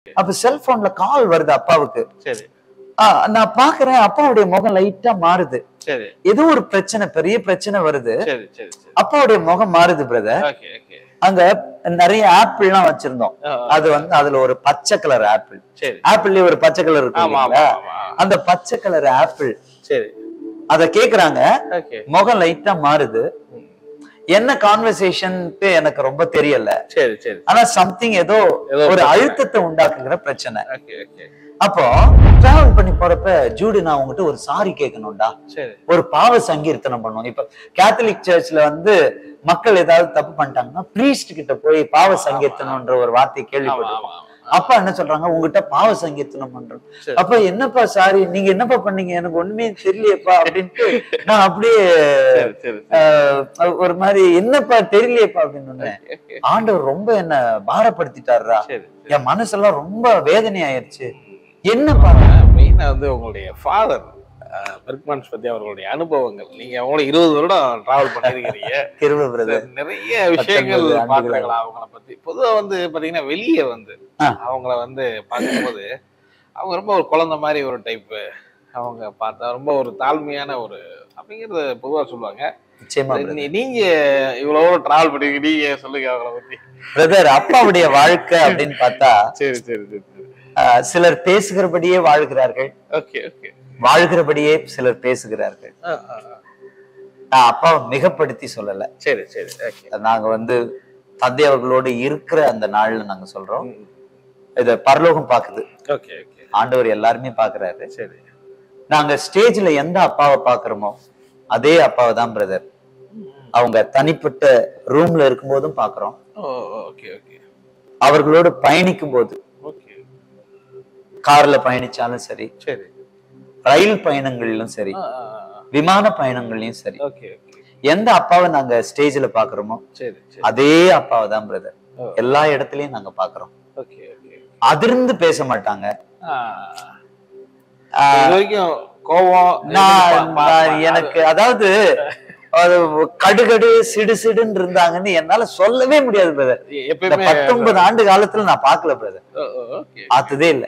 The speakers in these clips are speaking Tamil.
அப்ப செல்போன்ல கால் வருது அப்பாவுக்கு சரி ஆ, நான் பாக்குறேன் அப்பாவுடைய முகம் லைட்டா மாறுது சரி ஏதோ ஒரு பிரச்சனை பெரிய பிரச்சனை வருது சரி சரி சரி அப்பாவுடைய முகம் மாறுது பிரதர் ஓகே ஓகே அங்க நிறைய ஆப்பிள் எல்லாம் வச்சிருந்தோம் அது வந்து அதுல ஒரு பச்சை கலர் ஆப்பிள் சரி ஆப்பிள்லயே ஒரு பச்சை கலர் இருக்கு ஆமா ஆமா இல்லைங்களா? ஆமா அந்த பச்சை கலர் ஆப்பிள் சரி அத கேக்குறாங்க ஓகே முகம் லைட்டா மாறுது என்ன கான்வர்சேஷன் எனக்கு ரொம்ப தெரியல சரி சரி ஆனா சம்திங் ஏதோ ஏதோ ஒரு பிரச்சனை. அழுத்தத்தை உண்டாக்குகிற பிரச்சனை ஓகே ஓகே அப்போ டிராவல் பண்ணி போறப்ப ஜூடு நான் உங்ககிட்ட ஒரு சாரி கேட்கணும்டா சரி ஒரு பாவ சங்கீர்த்தனம் பண்ணுவோம் இப்ப கேத்தலிக் சர்ச்ல வந்து மக்கள் ஏதாவது தப்பு பண்ணிட்டாங்கன்னா பிரீஸ்ட் கிட்ட போய் பாவ சங்கீர்த்தனம்ன்ற ஒரு வார்த்தை ஆமா கேள்விப்பட்டிருக்கோம் ஆமா ஆமா அப்பா என்ன சொல்றாங்க உங்ககிட்ட பாவ சங்கீர்த்தனம் பண்றோம் சரி. அப்ப என்னப்பா சாரி நீங்க என்னப்பா பண்ணீங்க எனக்கு ஒண்ணுமே தெரியலையேப்பா அப்படின்ட்டு நான் அப்படியே சரி சரி ஆஹ், ஒரு மாதிரி என்னப்பா தெரியலையேப்பா அப்படின்னு சொன்னேன். ஓகே ஆண்டவர் ரொம்ப என்ன பாரப்படுத்திட்டாருடா சரி என் மனசெல்லாம் ரொம்ப வேதனை ஆயிருச்சு என்னப்பா மெயினா வந்து உங்களுடைய ஃபாதர் பெர்க்மன்ஸ் பத்தி அவர்களுடைய அனுபவங்கள் நீங்க அவங்கள இருபது வருடம் டிராவல் பண்ணிருக்கிறீங்க கிருப பிரதர் நிறைய விஷயங்கள் பத்தொன்பது ஆண்டுகள். பாக்குறாங்களா அவங்கள பத்தி பொதுவா வந்து பாத்தீங்கன்னா வெளியே வந்து ஆ. அவங்கள வந்து பார்க்கும்போது அவங்க ரொம்ப ஒரு குழந்தை மாதிரி ஒரு டைப் அவங்க பார்த்தா ரொம்ப ஒரு தாழ்மையான ஒரு அப்படிங்கறத பொதுவா சொல்லுவாங்க நிச்சயமா நீ- நீங்க இவ்வளவு டிராவல் பண்ணிருக்கீங்க நீங்க சொல்லுங்க அவங்கள பத்தி பிரதர் அப்பாவுடைய வாழ்க்கை அப்படின்னு பார்த்தா சரி சரி சரி சரி ஆஹ், சிலர் பேசுகிறபடியே வாழ்கிறார்கள் ஓகே ஓகே வாழ்கிறபடியே சிலர் பேசுகிறார்கள் நான் அப்பாவை மிகப்படுத்தி சொல்லல சரி சரி ஓகே நாங்க வந்து தந்தை அவர்களோடு இருக்கிற அந்த நாள்ல நாங்க சொல்றோம் இத பரலோகம் பாக்குது ஓகே ஓகே ஆண்டவர் எல்லாருமே பாக்குறாரு சரி நாங்க ஸ்டேஜ்ல எந்த அப்பாவை பாக்குறோமோ அதே அப்பாவை தான் பிரதர் அவங்க தனிப்பட்ட ரூம்ல இருக்கும்போதும் பாக்குறோம் ஓ ஓகே ஓகே அவர்களோடு பயணிக்கும் போது ஓகே கார்ல பயணிச்சாலும் சரி சரி ரயில் பயணங்களிலும் சரி விமான பயணங்கள்லயும் சரி ஓகே ஓகே எந்த அப்பாவை நாங்க ஸ்டேஜ்ல பாக்குறோமோ சரி சரி அதே அப்பாவை தான் பிரதர் ஓ. எல்லா இடத்துலயும் நாங்க பாக்குறோம் ஓகே ஓகே அதிர்ந்து பேச மாட்டாங்க ஆஹ், இது வரைக்கும் கோவம் நான் பா- பா- நான் பா- எனக்கு அதாவது அது கடுகடு சிடு சிடுன்னு இருந்தாங்கன்னு என்னால சொல்லவே முடியாது பிரதர் இந்த எப்பயுமே பத்தொன்பது ஆண்டு காலத்துல நான் பார்க்கல பிரதர் ஓ, ஓ, ஓகே பார்த்ததே இல்ல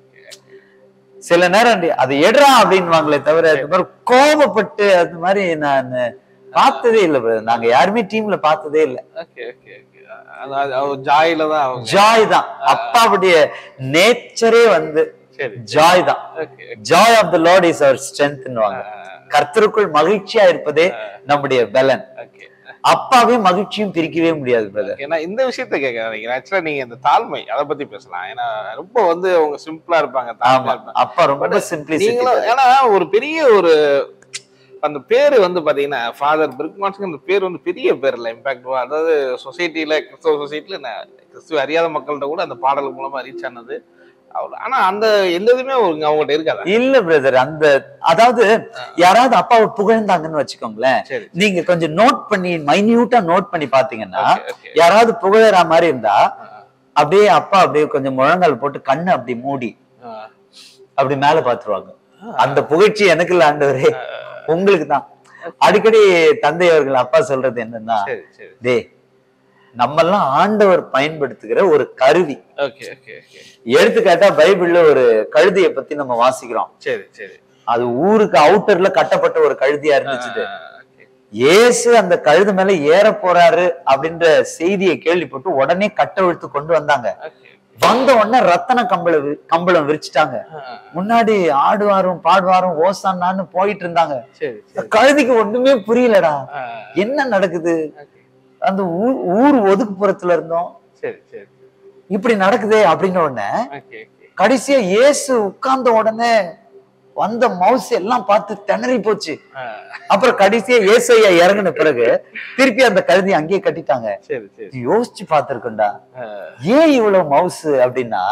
சில நேரம் டி- அது எடுறா அப்படின்வாங்களே தவிர இந்த மாதிரி கோபப்பட்டு அது மாதிரி நான் பார்த்ததே இல்ல பிரதர் நாங்க யாருமே டீம்ல பார்த்ததே இல்ல ஓகே ஓகே ஓகே அதாவது அவர் ஜாயில தான் அவங்க ஜாய் தான் அப்பாவுடைய நேச்சரே வந்து சரி ஜாய் தான் okay joy of the lord is our ஸ்ட்ரென்த்னுவாங்க கர்த்தருக்குள் மகிழ்ச்சியா இருப்பதே நம்முடைய பலன் ஓகே அப்பாவே மகிழ்ச்சியும் பிரிக்கவே முடியாது பிரதர் ஏன்னா இந்த விஷயத்த கேட்க நினைக்கிறேன் ஆக்சுவலா நீங்க இந்த தாழ்மை அதை பத்தி பேசலாம் ஏன்னா ரொம்ப வந்து அவங்க சிம்பிளா இருப்பாங்க ஆமா தாழ்மையா இருப்பாங்க அப்பா ரொம்ப சிம்பிளிசிட்டி நீங்களும் ஏன்னா ஒரு பெரிய ஒரு அந்த பேரு வந்து பாத்தீங்கன்னா ஃபாதர் பிரிக்மான்ஸ்க்கு அந்த பேர் வந்து பெரிய பேர் இல்ல இம்பாக்ட் அதாவது சொசைட்டில கிறிஸ்தவ சொசைட்டில கிறிஸ்துவ அறியாத மக்கள்கிட்ட கூட அந்த பாடல் மூலமா ரீச் ஆனது அவர் ஆனா அந்த எந்த இதுவுமே அவங்க அவங்ககிட்ட இருக்காதா இல்ல பிரதர் அந்த அதாவது யாராவது அப்பாவை புகழ்ந்தாங்கன்னு வச்சுக்கோங்களேன் சரி நீங்க கொஞ்சம் நோட் பண்ணி மைன்யூட்டா நோட் பண்ணி பாத்தீங்கன்னா ஓகே ஓகே யாராவது புகழற மாதிரி இருந்தா அப்படியே அப்பா அப்படியே கொஞ்சம் முழங்கால் போட்டு கண்ணு அப்படி மூடி அப்படி மேல பாத்துருவாங்க அந்த புகழ்ச்சி எனக்கு இல்ல ஆண்டவரே உங்களுக்கு தான் அடிக்கடி தந்தை அவர்கள் அப்பா சொல்றது என்னன்னா சரி சரி டே நம்மெல்லாம் ஆண்டவர் பயன்படுத்துகிற ஒரு கருவி ஓகே ஓகே ஓகே எடுத்துக்காட்டா பைபிள்ல ஒரு கழுதைய பத்தி நம்ம வாசிக்கிறோம் சரி சரி அது ஊருக்கு அவுட்டர்ல கட்டப்பட்ட ஒரு கழுதியா இருந்துச்சு ஓகே இயேசு அந்த கழுது மேல ஏற போறாரு அப்படின்ற செய்தியை கேள்விப்பட்டு உடனே கட்டவிழ்த்து கொண்டு வந்தாங்க ஓகே வந்த உடனே ரத்தன கம்பளம் வி- கம்பளம் விரிச்சிட்டாங்க முன்னாடி ஆடுவாரும் பாடுவாரும் ஓசான்னு போயிட்டு இருந்தாங்க சரி சரி கழுதிக்கு ஒண்ணுமே புரியலடா ஆ, என்ன நடக்குது ஓகே. அந்த ஊர் ஊர் ஒதுக்குப்புறத்துல இருந்தோம் சரி சரி இப்படி நடக்குதே அப்படின்ன உடனே ஓகே ஓகே கடைசியா இயேசு உட்கார்ந்த உடனே வந்த மவுஸ் எல்லாம் பார்த்து திணறி போச்சு ஆ, அப்புறம் கடைசியா ஏசையா இறங்கின பிறகு திருப்பி அந்த கழுதி அங்கேயே கட்டிட்டாங்க சரி சரி யோசிச்சு பார்த்திருக்கேன்டா ஆ, ஏன் இவ்வளவு மவுஸ் அப்படின்னா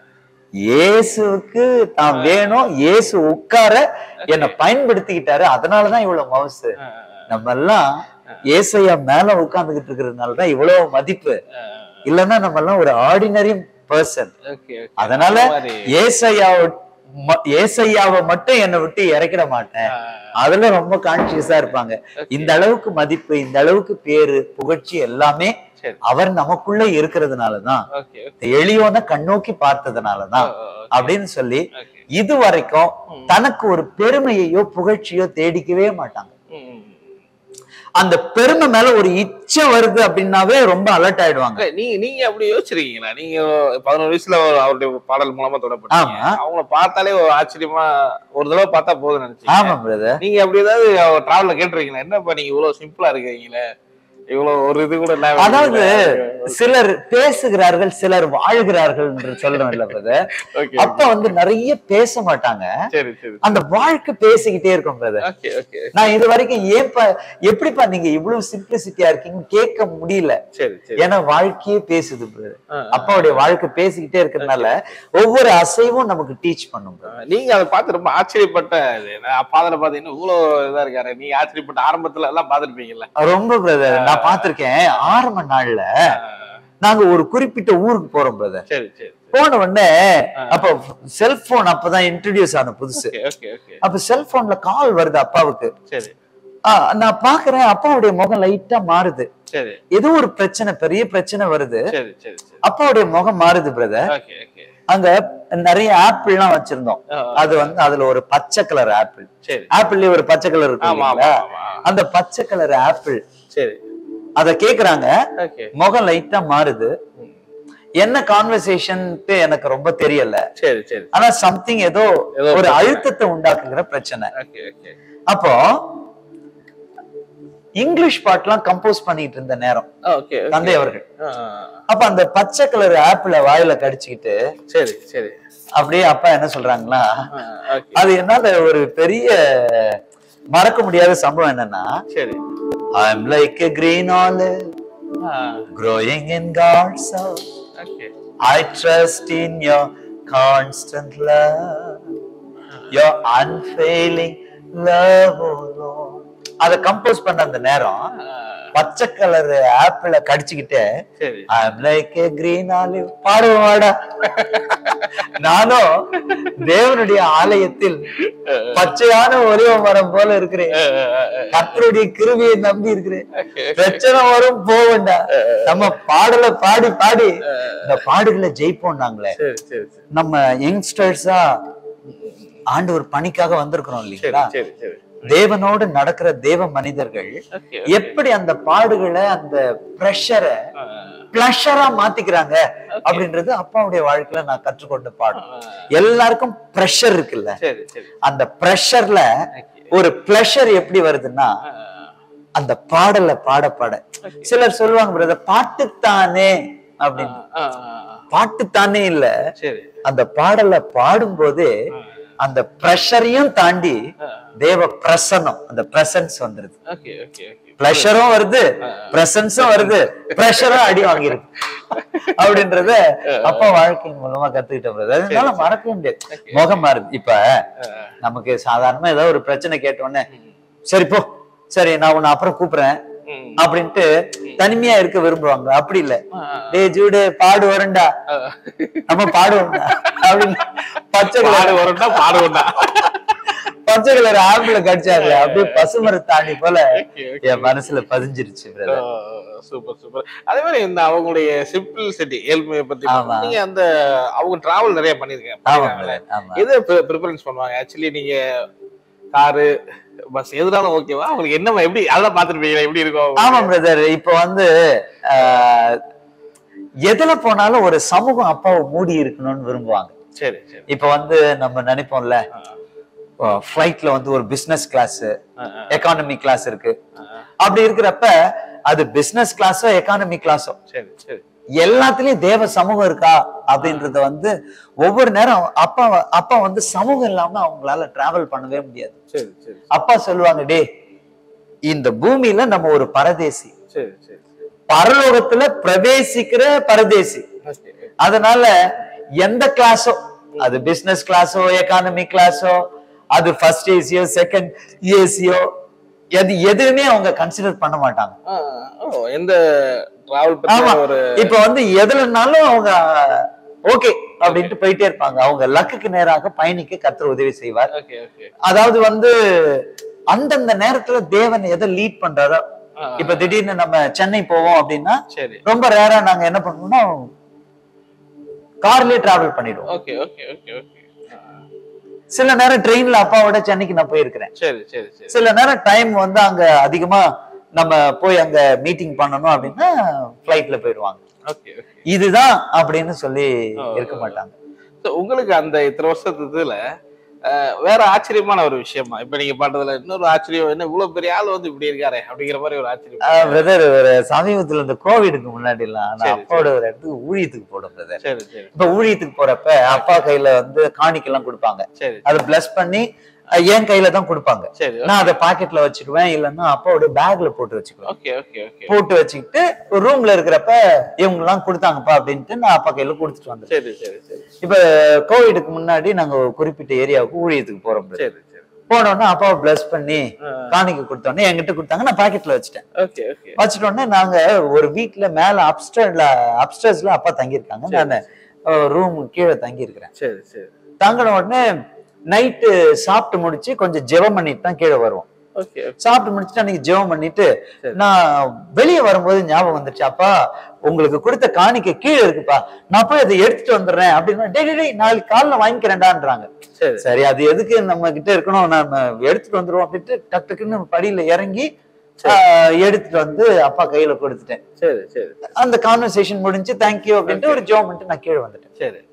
இயேசுவுக்கு தான் வேணும் இயேசு உட்கார என்னை பயன்படுத்திக்கிட்டாரு அதனாலதான் இவ்வளவு மவுஸ் ஆ, நம்ம எல்லாம் ஏசையா மேல உட்கார்ந்துகிட்டு இருக்கிறதுனாலதான் இவ்வளவு மதிப்பு ஆ, இல்லைன்னா நம்ம எல்லாம் ஒரு ஆர்டினரி பர்சன் ஓகே ஓகே அதனால அந்த மாதிரி, ஏசையாவை ம- ஏசையாவை மட்டும் என்னை விட்டு இறக்கிட மாட்டேன் ஆ, அதுல ரொம்ப கான்சியஸா இருப்பாங்க இந்த அளவுக்கு மதிப்பு இந்த அளவுக்கு பேரு புகழ்ச்சி எல்லாமே சரி அவர் நமக்குள்ள இருக்கிறதுனாலதான் ஓகே எளியோன கண்ணோக்கி பார்த்ததுனாலதான் அப்படின்னு சொல்லி ஓகே இது வரைக்கும் ம். தனக்கு ஒரு பெருமையையோ புகழ்ச்சியோ தேடிக்கவே மாட்டாங்க அந்த பெருமை மேல ஒரு இச்சை வருது அப்படின்னாவே ரொம்ப அலர்ட் ஆயிடுவாங்க நீங்க நீங்க அப்படி யோசிச்சிருக்கீங்களா நீங்க பதினோரு வயசுல ஒரு அவருடைய பாடல் மூலமா தொடப்பட்டீங்க ஆமா. அவங்கள பார்த்தாலே ஒரு ஆச்சரியமா ஒரு தடவை பார்த்தா போதும் நினைச்சீங்க ஆமா பிரதர் நீங்க அப்படி ஏதாவது அவர் டிராவல்ல கேட்டிருக்கீங்களா என்னப்பா நீங்க இவ்வளவு சிம்பிளா இருக்கீங்களே இவ்வளவு ஒரு இது கூட இல்லாம அதாவது இருக்கீங்களே? சிலர் பேசுகிறார்கள் சிலர் வாழ்கிறார்கள் என்று சொல்றோம் இல்ல பிரதர் Okay, அப்ப வந்து நிறைய பேச மாட்டாங்க சரி சரி அந்த வாழ்க்கை பேசிக்கிட்டே இருக்கும் பிரதர் ஓகே ஓகே நான் இது வரைக்கும் ஏப்பா எப்படிப்பா நீங்க இவ்வளவு சிம்பிளிசிட்டியா இருக்கீங்க கேட்க முடியல சரி சரி ஏன்னா வாழ்க்கையே பேசுது பிரதர் ஆ, ஆ. அப்பாவுடைய வாழ்க்கை பேசிக்கிட்டே இருக்கிறதுனால ஒவ்வொரு அசைவும் நமக்கு டீச் பண்ணும் brother. நீங்க அதை பார்த்து ரொம்ப ஆச்சரியப்பட்ட இது. நான் பாதல பாத்தீங்கன்னா இவ்வளவு இதா இருக்காரு நீங்க ஆச்சரியப்பட்ட ஆரம்பத்துல எல்லாம் பாத்துருப்பீங்கல்ல ரொம்ப பிரதர் நான் பார்த்திருக்கேன் ஆரம்ப நாள்ல நாங்க ஒரு குறிப்பிட்ட ஊருக்கு போறோம் பிரதர் சரி சரி போன உடனே அப்ப செல்போன் அப்பதான் இன்ட்ரடியூஸ் ஆன புதுசு ஓகே ஓகே ஓகே அப்ப செல்போன்ல கால் வருது அப்பாவுக்கு சரி ஆ, நான் பாக்குறேன் அப்பாவுடைய முகம் லைட்டா மாறுது சரி ஏதோ ஒரு பிரச்சனை பெரிய பிரச்சனை வருது சரி சரி சரி அப்பாவுடைய முகம் மாறுது பிரதர் ஓகே ஓகே அங்க நிறைய ஆப்பிள் எல்லாம் வச்சிருந்தோம் அது வந்து அதுல ஒரு பச்சை கலர் ஆப்பிள் சரி ஆப்பிள்லயே ஒரு பச்சை கலர் இருக்கும் ஆமா ஆமா இல்லைங்களா? ஆமா அந்த பச்சை கலர் ஆப்பிள் சரி அத கேக்குறாங்க ஓகே முகம் லைட்டா மாறுது என்ன கான்வர்சேஷன் எனக்கு ரொம்ப தெரியல சரி சரி ஆனா சம்திங் ஏதோ ஏதோ ஒரு பிரச்சனை. அழுத்தத்தை உண்டாக்குகிற பிரச்சனை ஓகே ஓகே அப்போ இங்கிலீஷ் பாட்டுலாம் கம்போஸ் பண்ணிட்டு இருந்த நேரம் ஓகே தந்தை அவர்கள் அப்ப அந்த பச்சை கலர் ஆப்பிள வாயில கடிச்சுக்கிட்டு சரி சரி அப்படியே அப்பா என்ன சொல்றாங்களா ஓகே அது என்னால ஒரு பெரிய மறக்க முடியாத சம்பவம் என்னன்னா சரி I am like a green olive growing in God's house. Okay I trust in your constant love, your unfailing love, oh Lord. அத கம்போஸ் பண்ண அந்த நேரம் பச்சை கலர் ஆப்பிள கடிச்சுக்கிட்டே சரி I am like a green olive பாடுவாடா நானும் தேவனுடைய ஆலயத்தில் பச்சையான ஒலிவ மரம் போல இருக்கிறேன் கர்த்தருடைய கிருவியை நம்பி இருக்கிறேன் பிரச்சனை வரும் போவேண்டா நம்ம பாடல பாடி பாடி இந்த பாடுகளை ஜெயிப்போம் நாங்களே சரி சரி சரி நம்ம யங்ஸ்டர்ஸா ஆண்டவர் பணிக்காக வந்திருக்கிறோம் சரி இல்லைங்களா சரி சரி தேவனோடு நடக்கிற தேவ மனிதர்கள் ஓகே எப்படி அந்த பாடுகளை அந்த ப்ரெஷரை பிளஷரா மாத்திக்கிறாங்க அப்படின்றது அப்பாவுடைய வாழ்க்கையில நான் கற்றுக்கொண்ட பாடம் எல்லாருக்கும் ப்ரெஷர் இருக்குல்ல சரி சரி அந்த ப்ரெஷர்ல ஒரு பிளஷர் எப்படி வருதுன்னா அந்த பாடலை பாட பாட சிலர் சொல்லுவாங்க பிரதர் பாட்டுத்தானே அப்படின்னு பாட்டுத்தானே இல்ல சரி அந்த பாடலை பாடும்போது அந்த ப்ரெஷரையும் தாண்டி தேவ பிரசன்னம் அந்த பிரசன்ஸ் வந்துருது ஓகே ஓகே ஓகே பிளஷரும் வருது பிரசன்ஸும் வருது ப்ரெஷரும் அடி வாங்கிருக்கு அப்படின்றத அப்பா வாழ்க்கை மூலமா கத்துக்கிட்ட brother. அதனால மறக்கவே முடியாது முகம் மாறுது இப்ப நமக்கு சாதாரணமா ஏதோ ஒரு பிரச்சனை கேட்ட உடனே சரி போ சரி நான் உன்னை அப்புறம் கூப்பிடுறேன் ம். அப்படின்ட்டு தனிமையா இருக்க விரும்புவாங்க அப்படி இல்ல டேய் ஜூடு பாடு வரண்டா நம்ம பாடுவோம்டா அப்படின்னு பச்சை பாடு கலர் வரும்னா பாடுவோம்டா பச்சை கலர் ஆப்பிள கடிச்சாங்க அப்படியே பசுமர தாண்டி போல ஓகே என் மனசுல பதிஞ்சிருச்சு brother. சூப்பர் சூப்பர் அதே மாதிரி இந்த அவங்களுடைய சிம்பிள் சிட்டி ஏழ்மையை பத்தி ஆமா. நீங்க அந்த அவங்க டிராவல் நிறைய பண்ணிருக்கேன் ஆமா brother, ஆமா எது ப்ரிஃபரன்ஸ் பண்ணுவாங்க ஆக்சுவலி நீங்க காரு பஸ் எதுனாலும் ஓகேவா அவங்களுக்கு என்ன எப்படி அதெல்லாம் பாத்துருப்பீங்க எப்படி இருக்கும் ஆமா பிரதர் இப்ப வந்து ஆஹ், எதுல போனாலும் ஒரு சமூகம் அப்பாவை மூடி இருக்கணும்னு விரும்புவாங்க சரி சரி இப்ப வந்து நம்ம நினைப்போம்ல ஃபிளைட்ல வந்து ஒரு business class ah, ah, economy class இருக்கு ஆ, ஆ. அப்படி இருக்கிறப்ப அது பிசினஸ் கிளாஸோ எக்கானமி கிளாஸோ சரி சரி எல்லாத்துலயும் தேவ சமூகம் இருக்கா அப்படின்றத வந்து ஒவ்வொரு நேரம் அப்பா அப்பா வந்து சமூகம் இல்லாம அவங்களால டிராவல் பண்ணவே முடியாது சரி சரி அப்பா சொல்லுவாங்க டே இந்த பூமியில நம்ம ஒரு பரதேசி சரி சரி பரலோகத்துல பிரவேசிக்கிற பரதேசி ஓகே அதனால எந்த கிளாஸோ அது பிசினஸ் கிளாஸோ எக்கானமி கிளாஸோ அது ஃபர்ஸ்ட் ஏசியோ செகண்ட் ஏசியோ எது எதுவுமே அவங்க கன்சிடர் பண்ண மாட்டாங்க ஆ, ஓ எந்த டிராவல் ஆமா பத்தி ஒரு இப்ப வந்து எதுலனாலும் அவங்க ஓகே அப்படின்ட்டு போயிட்டே இருப்பாங்க அவங்க லக்குக்கு நேராக பயணிக்க கர்த்தர் உதவி செய்வார் ஓகே ஓகே அதாவது வந்து அந்தந்த நேரத்துல தேவன் எதை லீட் பண்றாரோ இப்ப திடீர்னு நம்ம சென்னை போவோம் அப்படின்னா சரி ரொம்ப ரேரா நாங்க என்ன பண்ணுவோம்னா கார்லயே டிராவல் பண்ணிடுவோம் ஓகே ஓகே ஓகே ஓகே சில நேரம் ட்ரெயின்ல அப்பாவோட சென்னைக்கு நான் போயிருக்கிறேன் சரி சரி சரி சில நேரம் டைம் வந்து அங்க அதிகமா நம்ம போய் அங்க மீட்டிங் பண்ணணும் அப்படின்னா ஃபிளைட்ல போயிடுவாங்க ஓகே ஓகே இதுதான் அப்படின்னு சொல்லி ஆ. இருக்க மாட்டாங்க So, உங்களுக்கு அந்த இத்தனை வருஷத்து இதுல அஹ், வேற ஆச்சரியமான ஒரு விஷயமா இப்ப நீங்க பாட்டதுல இன்னொரு ஆச்சரியம் என்ன இவ்வளவு பெரிய ஆள் வந்து இப்படி இருக்காரே அப்படிங்கிற மாதிரி ஒரு ஆச்சரியம் பிரதர் ஒரு சமீபத்துல இந்த கோவிடுக்கு முன்னாடி எல்லாம் நான் சரி, அப்பாவோட ஒரு இடத்துக்கு ஊழியத்துக்கு போடும் பிரதர் சரி சரி இப்ப ஊழியத்துக்கு போறப்ப அப்பா கையில வந்து காணிக்கெல்லாம் கொடுப்பாங்க சரி அதை பிளஸ் பண்ணி அஹ், என் கையில தான் கொடுப்பாங்க சரி நான் அதை பாக்கெட்ல வச்சுக்குவேன் இல்லைன்னா அப்பாவோட பேக்ல போட்டு வச்சுக்குவேன் ஓகே ஓகே ஓகே போட்டு வச்சுக்கிட்டு ஒரு ரூம்ல இருக்கிறப்ப இவங்க எல்லாம் கொடுத்தாங்கப்பா அப்படின்ட்டு நான் அப்பா கையில கொடுத்துட்டு வந்தேன் சரி சரி சரி இப்ப கோவிடுக்கு முன்னாடி நாங்க ஒரு குறிப்பிட்ட ஏரியாவுக்கு ஊழியத்துக்கு போறோம் brother. சரி சரி போனோடனே அப்பாவை பிளஸ் பண்ணி காணிக்கை கொடுத்தோடனே என்கிட்ட கொடுத்தாங்க நான் பாக்கெட்ல வச்சுட்டேன் ஓகே ஓகே வச்சுட்ட உடனே நாங்க ஒரு வீட்ல மேல அப்ஸ்டர்ல அப்ஸ்டர்ஸ்ல அப்பா தங்கியிருக்காங்க நான் ரூம் கீழே தங்கி இருக்கிறேன் சரி சரி தங்கின உடனே நைட்டு சாப்பிட்டு முடிச்சு கொஞ்சம் ஜெபம் பண்ணிட்டு தான் கீழே வருவோம் ஓகே சாப்பிட்டு முடிச்சுட்டு அன்னைக்கு ஜெபம் பண்ணிட்டு சரி. நான் வெளியே வரும்போது ஞாபகம் வந்துச்சு அப்பா உங்களுக்கு கொடுத்த காணிக்கை கீழே இருக்குப்பா நான் போய் அதை எடுத்துட்டு வந்துடுறேன் அப்படின்னா டேய் டேய், டேய் நாளைக்கு காலைல வாங்கிக்கிறேன்டான்றாங்க சரி சரி அது எதுக்கு நம்ம கிட்ட இருக்கணும் நம்ம எடுத்துட்டு வந்துருவோம் அப்படின்ட்டு டக்கு டக்குன்னு படியில இறங்கி ஆஹ், எடுத்துட்டு வந்து அப்பா கையில கொடுத்துட்டேன் சரி சரி அந்த கான்வர்சேஷன் முடிஞ்சு தேங்க்யூ அப்படின்ட்டு ஒரு ஜோம் பண்ணிட்டு நான் கீழே வந்துட்டேன் சரி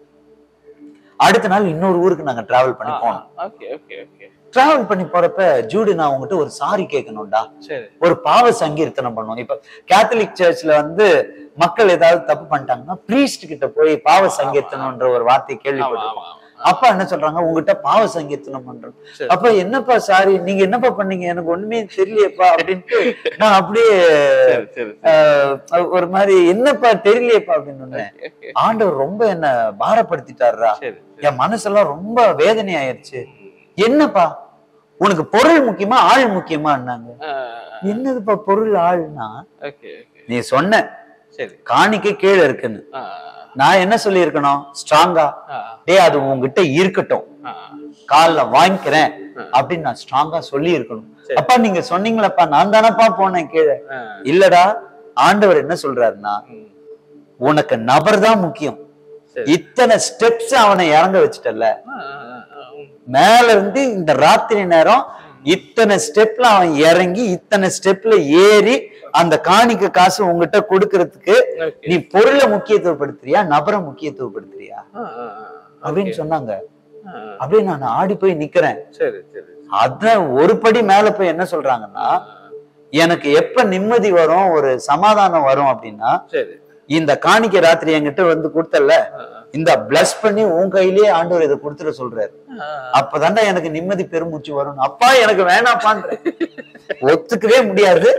அடுத்த நாள் இன்னொரு ஊருக்கு நாங்க டிராவல் பண்ணி போனோம் ஓகே ஓகே ஓகே டிராவல் பண்ணி போறப்ப ஜூடு நான் உங்ககிட்ட ஒரு சாரி கேட்கணும்டா சரி ஒரு பாவ சங்கீர்த்தனம் பண்ணுவோம் இப்ப கேத்தலிக் சர்ச்ல வந்து மக்கள் ஏதாவது தப்பு பண்ணிட்டாங்கன்னா பிரீஸ்ட் கிட்ட போய் பாவ சங்கீர்த்தனம்ன்ற ஒரு வார்த்தையை ஆமா கேள்விப்பட்டிருக்கோம் ஆமா அப்பா என்ன சொல்றாங்க உங்ககிட்ட பாவ சங்கீர்த்தனம் பண்றோம் சரி. அப்ப என்னப்பா சாரி நீங்க என்னப்பா பண்ணீங்க எனக்கு ஒண்ணுமே தெரியலையேப்பா அப்படின்ட்டு நான் அப்படியே சரி சரி ஆஹ், ஒரு மாதிரி என்னப்பா தெரியலையேப்பா அப்படின்னு சொன்னேன். ஓகே ஓகே ஆண்டவர் ரொம்ப என்ன பாரப்படுத்திட்டாருடா சரி என் மனசெல்லாம் ரொம்ப வேதனை ஆயிருச்சு என்னப்பா உனக்கு பொருள் முக்கியமா ஆள் முக்கியமான்னாங்க என்னதுப்பா பொருள் ஆள்னா ஓகே ஓகே நீ சொன்ன சரி காணிக்கை கீழே இருக்குன்னு ஆ நான் என்ன சொல்லி இருக்கணும் ஸ்ட்ராங்கா ஆ டேய் அது உங்ககிட்ட இருக்கட்டும் ஆ கால்ல வாங்கிக்கிறேன் அப்படின்னு நான் ஸ்ட்ராங்கா சொல்லி இருக்கணும் சரி. அப்பா நீங்க சொன்னீங்களப்பா நான் தானப்பா போனேன் கீழே ஆ இல்லடா ஆண்டவர் என்ன சொல்றாருன்னா ம். உனக்கு நபர் தான் முக்கியம் சரி. இத்தனை ஸ்டெப்ஸ் அவனை இறங்க வச்சுட்டல ஆ, ஆ, ஆ, ம். மேல இருந்து இந்த ராத்திரி நேரம் இத்தனை ஸ்டெப்ல அவன் இறங்கி இத்தனை ஸ்டெப்ல ஏறி அந்த காணிக்க காசு உங்ககிட்ட கொடுக்கறதுக்கு Okay. நீ பொருளை முக்கியத்துவப்படுத்துறியா நபரை முக்கியத்துவப்படுத்துறியா ஆ, ஆ, ஆ. அப்படின்னு சொன்னாங்க ஆ, ஆ. அப்படியே நான் ஆடி போய் நிக்கிறேன் சரி சரி அத ஒரு படி மேல போய் என்ன சொல்றாங்கன்னா எனக்கு எப்ப நிம்மதி வரும் ஒரு சமாதானம் வரும் அப்படின்னா சரி இந்த காணிக்கை ராத்திரி என்கிட்ட வந்து கொடுத்தல ஆ, இந்த பிளஸ் பண்ணி உன் கையிலேயே ஆண்டவர் இதை கொடுத்துட சொல்றாரு ஆ. அப்பதான்டா எனக்கு நிம்மதி பெருமூச்சு வரும் அப்பா எனக்கு வேணாப்பான்ற ஒத்துக்கவே முடியாது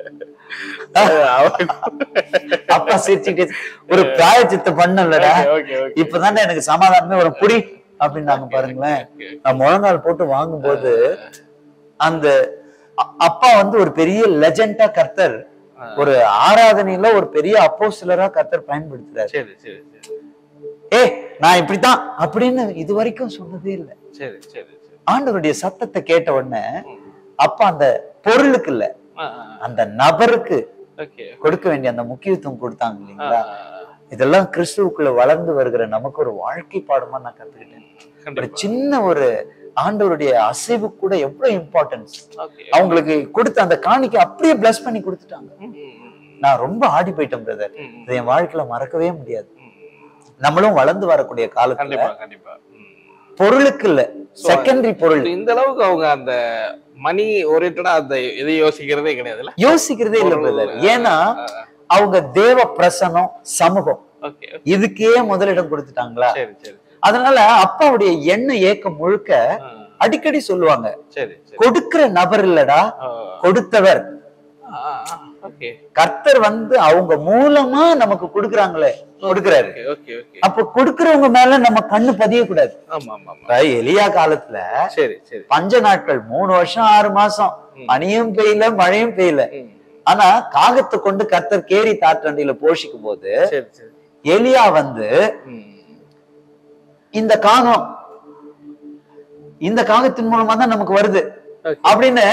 அப்பா சிரிச்சுக்கிட்டே ஒரு பிராயச்சித்த பண்ணலடா Okay, okay, okay. இப்பதான்டா எனக்கு சமாதானமே ஒரு புடி அப்படின்னாங்க பாருங்களேன் நான் முழங்கால் போட்டு வாங்கும்போது அந்த அ- அப்பா வந்து ஒரு பெரிய லெஜெண்டா கர்த்தர் ஒரு ஆராதனையில ஒரு பெரிய அப்போஸ்தலரா கர்த்தர் பயன்படுத்துறாரு சரி சரி சரி ஏ நான் இப்படித்தான் அப்படின்னு இது வரைக்கும் சொன்னதே இல்லை சரி சரி சரி ஆண்டவருடைய சத்தத்தை கேட்ட உடனே அப்பா அந்த பொருளுக்கு இல்ல ஆ, அந்த நபருக்கு ஓகே கொடுக்க வேண்டிய அந்த முக்கியத்துவம் கொடுத்தாங்க இல்லைங்களா இதெல்லாம் கிறிஸ்துவுக்குள்ள வளர்ந்து வருகிற நமக்கு ஒரு வாழ்க்கை பாடமா நான் கத்துக்கிட்டேன் ஒரு கண்டிப்பா சின்ன ஒரு ஆண்டவருடைய அசைவு கூட எவ்வளவு இம்பார்ட்டன்ஸ் ஓகே அவங்களுக்கு கொடுத்த அந்த காணிக்கை அப்படியே பிளஸ் பண்ணி கொடுத்துட்டாங்க நான் ரொம்ப ஆடி போயிட்டேன் பிரதர் இதை என் வாழ்க்கையில மறக்கவே முடியாது நம்மளும் வளர்ந்து வரக்கூடிய காலத்துல கண்டிப்பா கண்டிப்பா ம். பொருளுக்கு இல்ல செகண்டரி பொருள் இந்த அளவுக்கு அவங்க அந்த மணி ஓரியன்டா அந்த இதை யோசிக்கிறதே கிடையாதுல்ல யோசிக்கிறதே இல்ல பிரதர் ஏன்னா அவங்க தேவ பிரசனம் சமூகம் ஓகே இதுக்கே முதலிடம் கொடுத்துட்டாங்களா சரி சரி அதனால அப்பாவுடைய எண்ண ஏக்கம் முழுக்க ஆ, அடிக்கடி சொல்லுவாங்க சரி சரி கொடுக்கிற நபர் இல்லடா ஆ, கொடுத்தவர் ஆ, ஆ, ஓகே கர்த்தர் வந்து அவங்க மூலமா நமக்கு கொடுக்குறாங்களே கொடுக்குறாரு ஓகே ஓகே ஓகே அப்ப கொடுக்கறவங்க மேல நம்ம கண்ணு பதிய கூடாது ஆமா ஆமா ஆமா இப்ப எலியா காலத்துல சரி சரி பஞ்ச நாட்கள் மூணு வருஷம் ஆறு மாசம் பனியும் பெய்யல மழையும் பெய்யல ம். ஆனா காகத்தை கொண்டு கர்த்தர் கேரி தாற்றண்டியில போஷிக்கும் போது சரி சரி எலியா வந்து ம். இந்த காகம் இந்த காகத்தின் மூலமா தான் நமக்கு வருது Okay. அப்படின்னு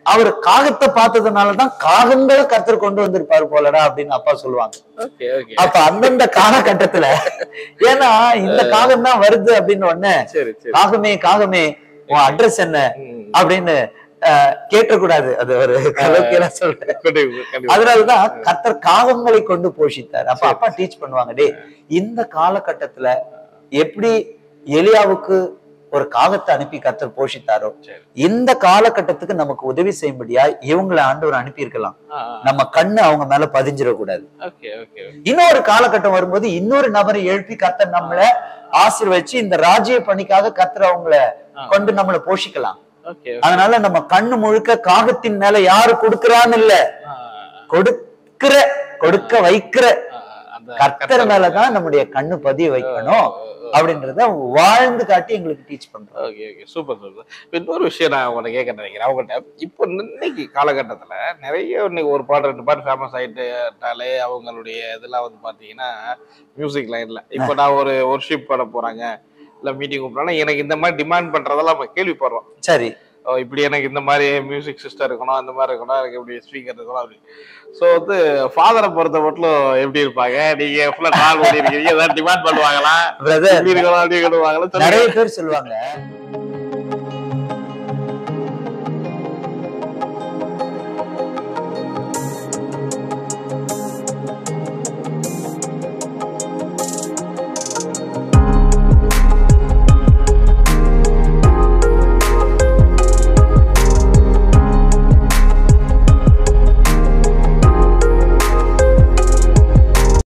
அவர் காகத்தை பார்த்ததுனாலதான் காகங்களை கர்த்தர் கொண்டு வந்திருப்பாரு போலடா அப்படின்னு அப்பா சொல்லுவாங்க ஓகே ஓகே அப்ப அந்தந்த காலகட்டத்துல ஏன்னா இந்த காகம் தான் வருது அப்படின்னு உடனே சரி சரி காகமே காகமே உன் அட்ரஸ் என்ன ம். அப்படின்னு அஹ், கேட்டக்கூடாது அது ஒரு கலோக்கியலா சொல்றேன் கண்டிப்பா, கண்டிப்பா. அதனாலதான் கர்த்தர் காகங்களை கொண்டு போஷித்தார் அப்ப அப்பா டீச் பண்ணுவாங்க டேய் இந்த காலகட்டத்துல எப்படி எலியாவுக்கு ஒரு காகத்தை அனுப்பி கர்த்தர் போஷித்தாரோ சரி. இந்த காலகட்டத்துக்கு நமக்கு உதவி செய்யும்படியா இவங்களை ஆண்டவர் அனுப்பி இருக்கலாம் ஆ, ஆ. நம்ம கண்ணு அவங்க மேல பதிஞ்சிடக்கூடாது ஓகே ஓகே ஓகே. இன்னொரு காலகட்டம் வரும்போது இன்னொரு நபரை எழுப்பி கர்த்தர் நம்மள ஆசீர்வச்சு இந்த ராஜ்ய பணிக்காக கர்த்தர் அவங்கள ஆ. கொண்டு நம்மள போஷிக்கலாம் ஓகே ஓகே. அதனால நம்ம கண்ணு முழுக்க காகத்தின் மேல யாரு கொடுக்கறான்னு இல்ல ஆ, கொடுக்கிற கொடுக்க வைக்கிற ஆ, அந்த கர்த்தர் மேலதான் நம்முடைய கண்ணு பதிய வைக்கணும் அப்படின்றத வாழ்ந்து காட்டி எங்களுக்கு டீச் பண்றோம் ஓகே ஓகே சூப்பர் சூப்பர் இன்னொரு விஷயம் நான் உன்னை கேட்க நினைக்கிறேன் அவங்ககிட்ட இப்போ இன்னைக்கு காலகட்டத்துல நிறைய இன்னைக்கு ஒரு பாட்டு ரெண்டு பாட்டு ஃபேமஸ் ஆயிட்டுட்டாலே அவங்களுடைய இதெல்லாம் வந்து பாத்தீங்கன்னா மியூசிக் லைன்ல இப்போ நான் ஒரு ஒர்ஷிப் பண்ண போறாங்க இல்ல மீட்டிங் கூப்பிட்றாங்க எனக்கு இந்த மாதிரி டிமாண்ட் பண்றதெல்லாம் நம்ம கேள்விப்படுறோம் சரி ஓ, இப்படி எனக்கு இந்த மாதிரி மியூசிக் சிஸ்டம் இருக்கணும் அந்த மாதிரி இருக்கணும் எனக்கு இப்படி ஸ்பீக்கர் இருக்கணும் அப்படி ஸோ வந்து ஃபாதரை பொறுத்த மட்டும் எப்படி இருப்பாங்க நீங்க ஃபுல்லா நாள் ஓடி இருக்கீங்க ஏதாவது டிமாண்ட் பண்ணுவாங்களா பிரதர் இப்படி இருக்கணும் அப்படி இருக்கணுவாங்களா சொல்லுங்க. நிறைய பேர் சொல்லுவாங்க